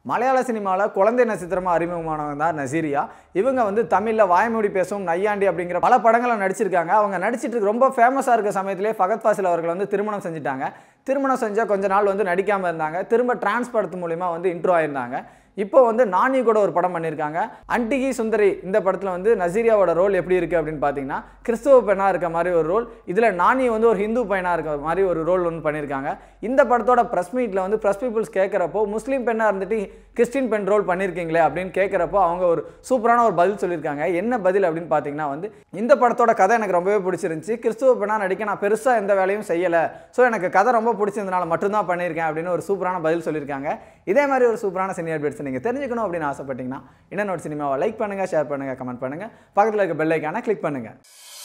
மலையாள சினிமாவில் குழந்தை நட்சத்திரமாக அறிமுகமானவங்க தான் நசீரியா இவங்க வந்து தமிழில் வாய்மொழி பேசும் நையாண்டி அப்படிங்கிற பல படங்களை நடிச்சிருக்காங்க அவங்க நடிச்சிட்டு ரொம்ப ஃபேமஸாக இருக்க சமயத்திலே ஃபகத் ஃபாசில் அவர்கள் வந்து திருமணம் செஞ்சுட்டாங்க திருமணம் செஞ்சால் கொஞ்ச நாள் வந்து நடிக்காமல் இருந்தாங்க திரும்ப டிரான்ஸ் படத்து மூலிமா வந்து இன்ட்ரோ ஆயிருந்தாங்க இப்போ வந்து நானி கூட ஒரு படம் பண்ணியிருக்காங்க அன்டிகி சுந்தரி இந்த படத்தில் வந்து நசீரியாவோட ரோல் எப்படி இருக்குது அப்படின்னு பார்த்தீங்கன்னா கிறிஸ்துவ பெண்ணாக இருக்க மாதிரி ஒரு ரோல் இதில் நானி வந்து ஒரு ஹிந்து பையனாக இருக்க மாதிரி ஒரு ரோல் வந்து பண்ணியிருக்காங்க இந்த படத்தோட ப்ரெஸ் மீட்டில் வந்து ப்ரெஸ் பீப்புள்ஸ் கேட்குறப்போ முஸ்லீம் பெண்ணாக இருந்துட்டு கிறிஸ்டின் பெண் ரோல் பண்ணியிருக்கீங்களே அப்படின்னு கேட்குறப்போ அவங்க ஒரு சூப்பரான ஒரு பதில் சொல்லியிருக்காங்க என்ன பதில் அப்படின்னு பார்த்தீங்கன்னா வந்து இந்த படத்தோட கதை எனக்கு ரொம்பவே பிடிச்சிருந்துச்சு கிறிஸ்துவ பெண்ணாக நடிக்க நான் பெருசாக எந்த வேலையும் செய்யலை ஸோ எனக்கு கதை ரொம்ப பிடிச்சிருந்தனால மட்டும்தான் பண்ணியிருக்கேன் அப்படின்னு ஒரு சூப்பரான பதில் சொல்லியிருக்காங்க இதே மாதிரி ஒரு சூப்பரான சினி அப்டேட்ஸ் நீங்கள் தெரிஞ்சுக்கணும் அப்படின்னு ஆசைப்பட்டீங்கன்னா இன்னொரு சினிமாவை லைக் பண்ணுங்கள் ஷேர் பண்ணுங்கள் கமெண்ட் பண்ணுங்கள் பக்கத்தில் இருக்க பெல் ஐக்கானை கிளிக் பண்ணுங்கள்